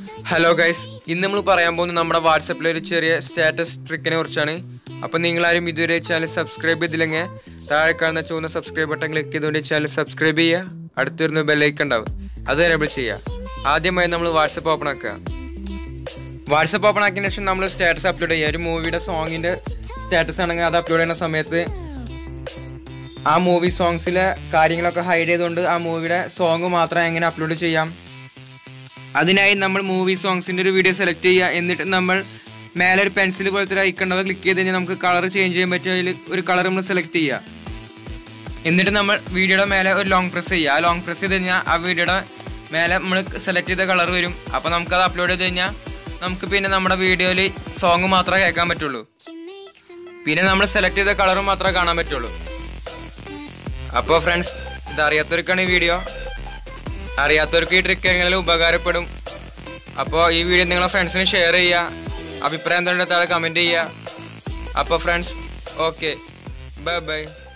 hello guys ഇന്ന് നമ്മൾ പറയാൻ പോകുന്നത് നമ്മുടെ വാട്സപ്പിലെ ഒരു ചെറിയ സ്റ്റാറ്റസ് ട്രിക്കിനെ കുറിച്ചാണ് അപ്പം നിങ്ങളാരും ഇതുവരെ ചാനൽ സബ്സ്ക്രൈബ് ചെയ്തില്ലെങ്കിൽ താഴെ കാണുന്ന ചുവന്ന സബ്സ്ക്രൈബ് ബട്ടൺ ക്ലിക്ക് ചെയ്തുകൊണ്ട് ചാനൽ സബ്സ്ക്രൈബ് ചെയ്യുക അടുത്തിരുന്ന് ബെല്ലൈക്ക് ഉണ്ടാവും അത് എനേബിൾ ചെയ്യുക ആദ്യമായി നമ്മൾ വാട്സപ്പ് ഓപ്പൺ ആക്കുക വാട്സപ്പ് ഓപ്പൺ ആക്കിയതിന് ശേഷം നമ്മൾ സ്റ്റാറ്റസ് അപ്ലോഡ് ചെയ്യുക ഒരു മൂവിയുടെ സോങ്ങിൻ്റെ സ്റ്റാറ്റസ് ആണെങ്കിൽ അത് അപ്ലോഡ് ചെയ്യുന്ന സമയത്ത് ആ മൂവി സോങ്സിലെ കാര്യങ്ങളൊക്കെ ഹൈഡ് ചെയ്തുകൊണ്ട് ആ മൂവിയുടെ സോങ് മാത്രം എങ്ങനെ അപ്ലോഡ് ചെയ്യാം അതിനായി നമ്മൾ മൂവി സോങ്സിൻ്റെ ഒരു വീഡിയോ സെലക്ട് ചെയ്യുക എന്നിട്ട് നമ്മൾ മേലെ ഒരു പെൻസിൽ പോലത്തെ ഒരു ഐക്കൺ അത് ക്ലിക്ക് ചെയ്ത് കഴിഞ്ഞാൽ നമുക്ക് കളർ ചേഞ്ച് ചെയ്യാൻ പറ്റും അതിൽ ഒരു കളർ നമ്മൾ സെലക്ട് ചെയ്യുക എന്നിട്ട് നമ്മൾ വീഡിയോയുടെ മേലെ ഒരു ലോങ് പ്രസ് ചെയ്യുക ആ ലോങ് പ്രസ് ചെയ്ത് കഴിഞ്ഞാൽ ആ വീഡിയോയുടെ മേലെ നമ്മൾ സെലക്ട് ചെയ്ത കളർ വരും അപ്പോൾ നമുക്കത് അപ്ലോഡ് ചെയ്ത് കഴിഞ്ഞാൽ നമുക്ക് പിന്നെ നമ്മുടെ വീഡിയോയിൽ സോങ് മാത്രമേ കേൾക്കാൻ പറ്റുള്ളൂ പിന്നെ നമ്മൾ സെലക്ട് ചെയ്ത കളർ മാത്രമേ കാണാൻ പറ്റുള്ളൂ അപ്പോൾ ഫ്രണ്ട്സ് ഇത് അറിയാത്തവർക്കാണ് ഈ വീഡിയോ അറിയാത്തവർക്ക് ഈ ട്രിക്ക് എങ്ങനെയും ഉപകാരപ്പെടും അപ്പോൾ ഈ വീഡിയോ നിങ്ങളെ ഫ്രണ്ട്സിന് ഷെയർ ചെയ്യുക അഭിപ്രായം എന്തുണ്ടെങ്കിൽ താഴെ കമൻറ്റ് ചെയ്യുക അപ്പോൾ ഫ്രണ്ട്സ് ഓക്കെ ബൈ ബൈ